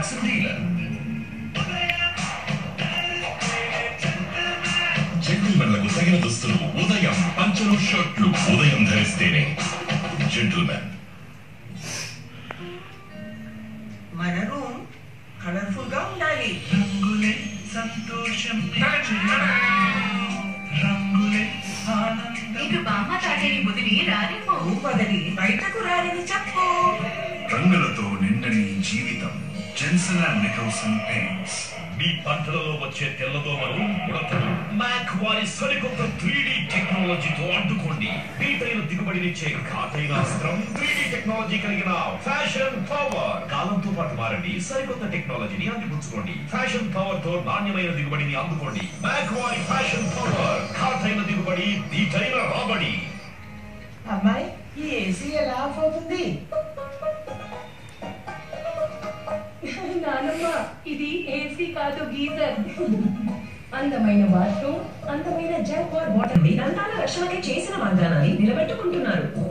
dealer జెంటిల్మెన్లకు తగిన దుస్తులు ఉదయం పంచలు షర్ట్లు ఉదయం ధరిస్తేనే జెంటిల్మెన్ మన రూమ్ కలర్ఫుల్ గా ఉండాలి రంగులే సంతోషం రంగులే ఆనందం నీకు బామ్మ తాతయ్య ముదిరి రారేమో రూమ్ వదిలి బయటకు రారని చెప్పు రంగులతో నిండని జీవితం జెన్సన్ అండ్ నికోల్సన్ పెయింట్స్ మీ పంటలలో వచ్చే తెల్లదోమలు ముడతలు మ్యాక్ వారి సరికొత్త త్రీ టెక్నాలజీతో అడ్డుకోండి పీటైన దిగుబడినిచ్చే ఘాటైన అస్త్రం త్రీ టెక్నాలజీ కలిగిన ఫ్యాషన్ పవర్ కాలంతో పాటు మారండి సరికొత్త టెక్నాలజీని అందిపుచ్చుకోండి ఫ్యాషన్ పవర్ తో నాణ్యమైన దిగుబడిని అందుకోండి మ్యాక్ వారి ఫ్యాషన్ పవర్ ఘాటైన దిగుబడి దీటైన రాబడి అమ్మాయి ఈ ఏసీ ఎలా ఆఫ్ అవుతుంది నానమ్మ ఇది ఏసీ కాదు గీజర్ అందమైన బాత్రూమ్ అందమైన జాక్వార్ వాటర్ దంతాల రక్షణకై చేసిన వాగ్దానాన్ని నిలబెట్టుకుంటున్నారు